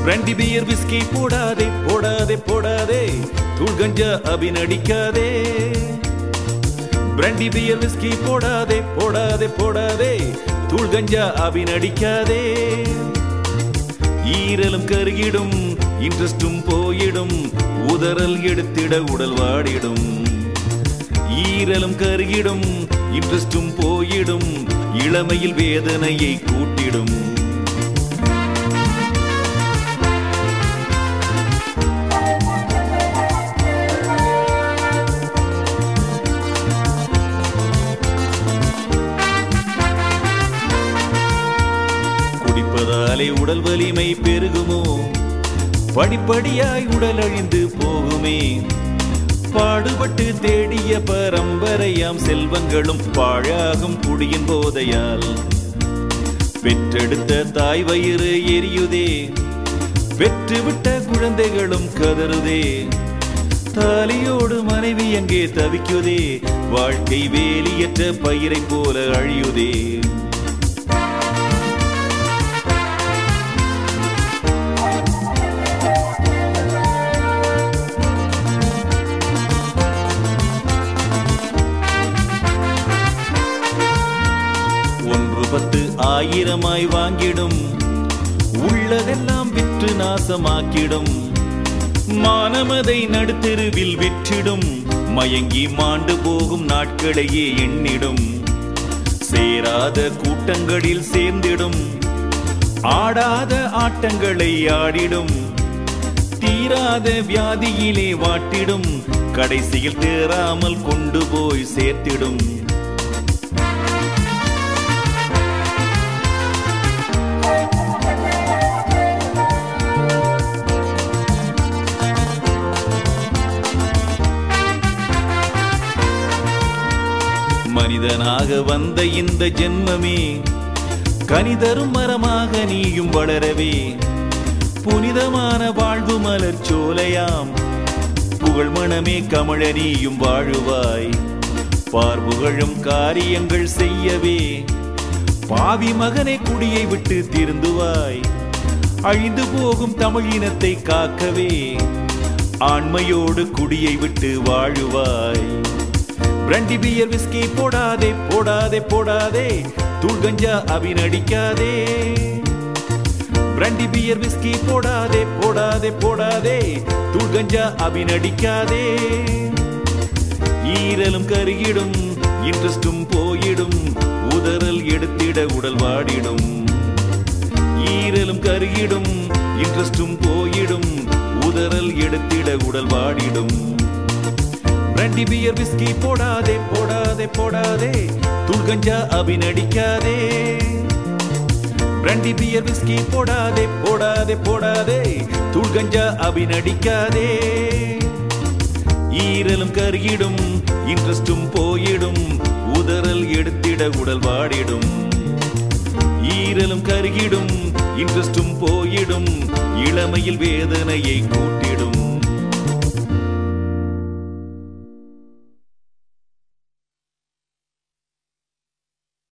brandy beer whisky போடாதே போடாதே போடாதே தூள் கஞ்சா அபிநடிக்காதே பிராண்டி பியர் விஸ்கி போடாதே போடாதே போடாதே தூள் கஞ்சா அபிநடிக்காதே ஈரலும் கருகிடும் இன்ட்ரெஸ்டும் போயிடும் உதறல் எடுத்திட உடல் வாடிடும் ஈரலும் கருகிடும் இன்ட்ரெஸ்டும் போயிடும் இளமையில் வேதனையை கூட்டிடும் குடிப்பதாலே உடல் வலிமை பெருகுமோ படிப்படியாய் உடல் அழிந்து போகுமே பாடுபட்டு தேடிய பரம்பரையாம் செல்வங்களும் பாழாகும் குடியின் போதையால் பெற்றெடுத்த தாய் வயிறு எரியுதே பெற்றுவிட்ட குழந்தைகளும் கதறுதே தாலியோடு மனைவி எங்கே தவிக்குதே வாழ்க்கை வேலியற்ற பயிரை போல அழியுதே ஒன்று பத்து ஆயிரமாய் வாங்கிடும் உள்ளதெல்லாம் விற்று நாசமாக்கிடும் மானமதை நடுத்தெருவில் விற்றிடும் மயங்கி மாண்டு போகும் நாட்களையே எண்ணிடும் சேராத கூட்டங்களில் சேர்ந்திடும் ஆடாத ஆட்டங்களை ஆடிடும் தீராத வியாதியிலே வாட்டிடும் கடைசியில் தேறாமல் கொண்டு போய் சேர்த்திடும் மனிதனாக வந்த இந்த ஜென்மமே கனிதரும் மரமாக நீயும் வளரவே புனிதமான வாழ்வு மலர் சோலையாம் புகழ் மணமே கமழ நீயும் வாழுவாய் பார்வுகழும் காரியங்கள் செய்யவே பாவி மகனை குடியை விட்டு திருந்துவாய் அழிந்து போகும் தமிழினத்தை காக்கவே ஆண்மையோடு குடியை விட்டு வாழுவாய் பிரண்டி பியர் விஸ்கி போடாதே போடாதே போடாதே தூள் கஞ்சா அபிநடிக்காதே பிரண்டி பியர் விஸ்கி போடாதே போடாதே போடாதே தூள் கஞ்சா அபிநடிக்காதே ஈரலும் கருகிடும் இன்ட்ரெஸ்டும் போயிடும் உதறல் எடுத்திட உடல் வாடிடும் ஈரலும் கருகிடும் இன்ட்ரெஸ்டும் போயிடும் உதறல் எடுத்திட உடல் வாடிடும் பிரண்டி பியர் விஸ்கி போடாதே போடாதே போடாதே தூள் கஞ்சா அபிநடிக்காதே பிரண்டி பியர் விஸ்கி போடாதே போடாதே போடாதே தூள் கஞ்சா அபிநடிக்காதே ஈரலும் கருகிடும் இன்ட்ரெஸ்டும் போயிடும் உதறல் எடுத்திட உடல் வாடிடும் ஈரலும் கருகிடும் இன்ட்ரெஸ்டும் போயிடும் இளமையில் வேதனையை கூட்டிடும்